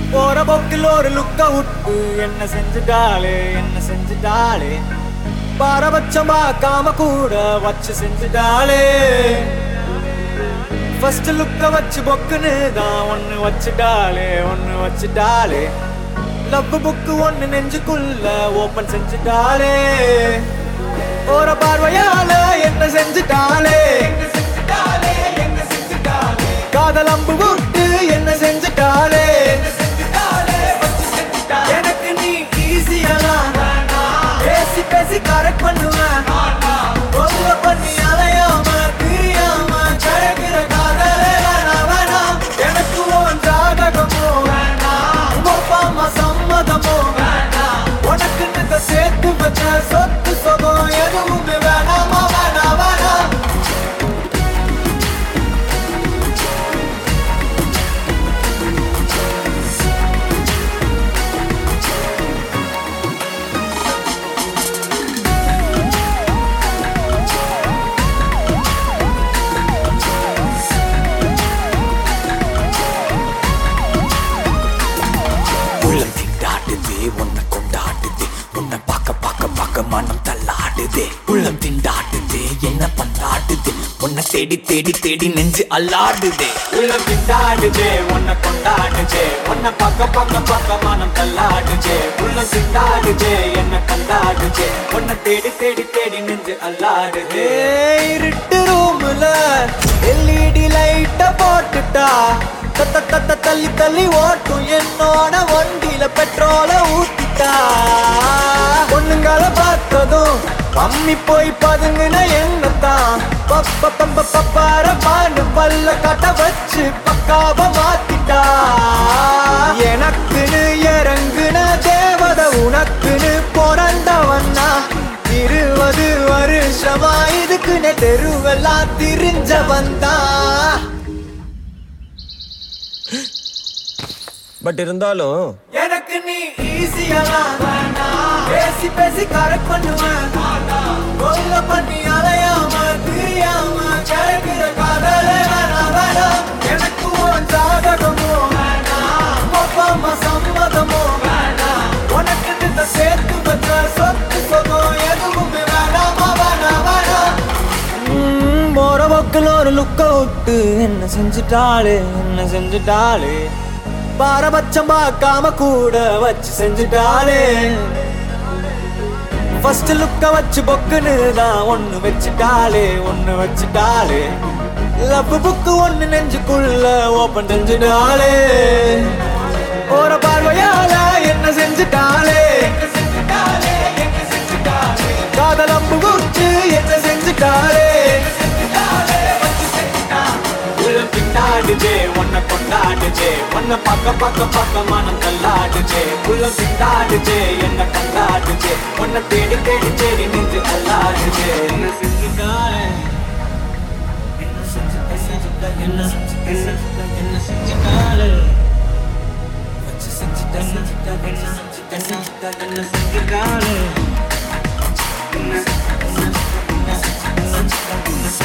போற போக்கில் ஒரு லுக்க விட்டு என்ன செஞ்சுட்டாளே என்ன செஞ்சுட்டாளே பாரபட்சம் பார்க்காம கூட வச்சு செஞ்சுட்டாளே ஃபர்ஸ்ட் லுக்க வச்சு பொக்குன்னு தான் ஒன்னு வச்சுட்டாளே ஒன்னு வச்சுட்டாளே லவ் புக்கு ஒன்னு நெஞ்சுக்குள்ள ஓபன் செஞ்சுட்டாளே போற பார்வையால என்ன செஞ்சுட்டாளே காதல் அம்பு விட்டு என்ன செஞ்சுட்டாளே எனக்கு நீ ஈஸியா பேசி பேசி கரெக்ட் பண்ணுவேன் கொல்ல பண்ணி அலையாம பிரியாம கழகிற காதலே வேணாம் வேணாம் எனக்கு உன் ஜாதகமோ வேணாம் ஒப்பாம சம்மதமோ வேணாம் உனக்கு இந்த சேர்த்து வச்ச சொத்து சொகம் எதுவுமே வேணாமா வேணாம் வேணாம் உள்ளம் திண்டாடுதே உன்னை கொண்டாடுதே உன்னை பார்க்க பார்க்க பார்க்க மனம் தள்ளாடுதே உள்ளம் திண்டாடுதே என்ன பண்ணாடுதே உன்னை தேடி தேடி தேடி நெஞ்சு அல்லாடுதே உள்ளம் திண்டாடுதே உன்னை கொண்டாடுதே உன்னை பக்க பக்க பக்க மனம் தள்ளாடுதே உள்ளம் திண்டாடுதே என்ன கண்டாடுதே உன்னை தேடி தேடி தேடி நெஞ்சு அல்லாடுதே இருட்டு ரூம்ல எல்இடி லைட்ட போட்டுட்டா தத்த தத்த தள்ளி தள்ளி ஓட்டும் என்னோட வண்டியில பெட்ரோல ஊத்திட்டா பொண்ணுங்கள பார்த்ததும் பம்மி போய் பதுங்குன என்னத்தான் பப்ப பம்ப பப்பார பாண்டு பல்ல கட்ட வச்சு பக்காவ மாத்திட்டா எனக்குன்னு இறங்குன தேவத உனக்குன்னு பிறந்தவன்னா இருபது வருஷமா இதுக்குன்னு தெருவெல்லாம் திரிஞ்சவன் தான் பட் இருந்தாலும் எனக்கு நீ ஈஸியா பேசி பேசி கரெக்ட் பண்ணுவேன் கொல்ல பண்ணி அலையாம பிரியாம கிழக்கிற காதலே வேணாம் வேணாம் எனக்கு உன் ஜாதகமோ வேணாம் ஒப்பாம சம்மதமோ வேணாம் உனக்கு இந்த சேர்த்து வச்ச சொத்து சொகம் எதுவுமே வேணாமா வேணாம் வேணாம் போற பக்கில் ஒரு லுக்க விட்டு என்ன செஞ்சுட்டாளே என்ன செஞ்சுட்டாளே பாரபட்சம் பார்க்காம கூட வச்சு செஞ்சுட்டாளே ஃபர்ஸ்ட் லுக்க வச்சு பொக்குன்னு தான் ஒண்ணு வச்சுட்டாளே ஒண்ணு வச்சுட்டாளே லவ் புக்கு ஒண்ணு நெஞ்சுக்குள்ள ஓபன் செஞ்சுட்டாளே ஒரு பார்வையால என்ன செஞ்சுட்டாளே காதல் அம்பு குச்சு என்ன செஞ்சுட்டாளே உள்ளம் திண்டாடுதே உன்னை கொண்டாடுதே உன்னை பக்க பக்க பக்க மனம் தள்ளாடுதே உள்ளம் திண்டாடுதே என்ன கண்டாடுதே உன்னை தேடி தேடி தேடி நின்று அல்லாடுதே என்ன செஞ்சுட்டாளே என்ன செஞ்சுட்ட செஞ்சுட்ட என்ன செஞ்சுட்ட செஞ்சுட்ட என்ன செஞ்சுட்டாளே வச்சு செஞ்சுட்ட செஞ்சுட்ட என்ன செஞ்சுட்ட செஞ்சுட்ட என்ன செஞ்சுட்டாளே என்ன என்ன என்ன செஞ்சுட்ட என்ன